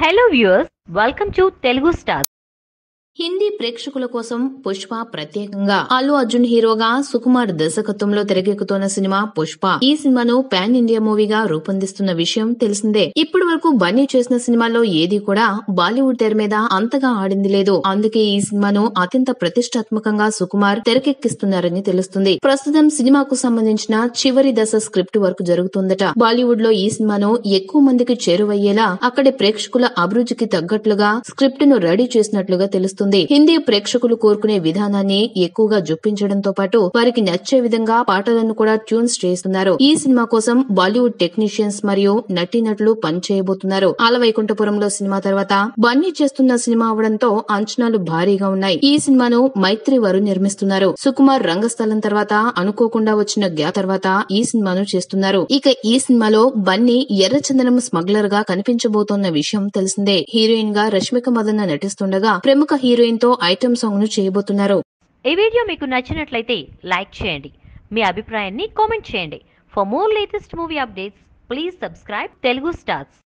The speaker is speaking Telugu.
hello viewers welcome to Telugu star Hindi ప్రేక్షకుల కోసం పుష్ప ప్రత్యేకంగా అల్లు అర్జున్ హీరోగా సుకుమార్ దర్శకత్వంలో తెరకెక్కుతున్న సినిమా పుష్ప ఈ సినిమాను పాన్ ఇండియా మూవీగా రూపొందిస్తున్న విషయం తెలిసిందే ఇప్పటి వరకు బన్నీ చేసిన సినిమాల్లో ఏది కూడా బాలీవుడ్ తెర మీద అంతగా ఆడింది లేదు అందుకే ఈ సినిమాను అత్యంత ప్రతిష్టాత్మకంగా సుకుమార్ తెరకెక్కిస్తున్నారని తెలుస్తుంది ప్రస్తుతం సినిమాకు సంబంధించిన చివరి దశ స్క్రిప్ట్ వర్క్ జరుగుతుందట బాలీవుడ్ లో ఈ సినిమాను ఎక్కువ మందికి చేరువయ్యేలా అక్కడి ప్రేక్షకుల అభిరుచికి తగ్గట్లుగా స్క్రిప్ట్ ను రెడీ చేసినట్లుగా తెలుస్తుంది హిందీ ప్రేక్షకులు కోరుకునే విధానాన్ని ఎక్కువగా జొప్పించడంతో పాటు వారికి నచ్చే విధంగా పాటలను కూడా ట్యూన్స్ చేస్తున్నారు ఈ సినిమా కోసం బాలీవుడ్ టెక్నీషియన్స్ మరియు నటీనటులు పనిచేయబోతున్నారు ఆలవైకుంఠపురంలో సినిమా తర్వాత బన్నీ చేస్తున్న సినిమా అవడంతో అంచనాలు భారీగా ఉన్నాయి ఈ సినిమాను మైత్రి వారు నిర్మిస్తున్నారు సుకుమార్ రంగస్థలం తర్వాత అనుకోకుండా వచ్చిన గ్యాప్ తర్వాత ఈ సినిమాను చేస్తున్నారు ఇక ఈ సినిమాలో బన్నీ ఎర్రచందనం స్మగ్లర్ గా కనిపించబోతోన్న విషయం తెలిసిందే హీరోయిన్ గా రష్మిక మదన్న నటిస్తుండగా ప్రముఖ హీరోయిన్ తో ఐటమ్ సాంగ్ ను చేయబోతున్నారు ఈ వీడియో మీకు నచ్చినట్లయితే లైక్ చేయండి మీ అభిప్రాయాన్ని కామెంట్ చేయండి for more latest movie updates please subscribe Telugu stars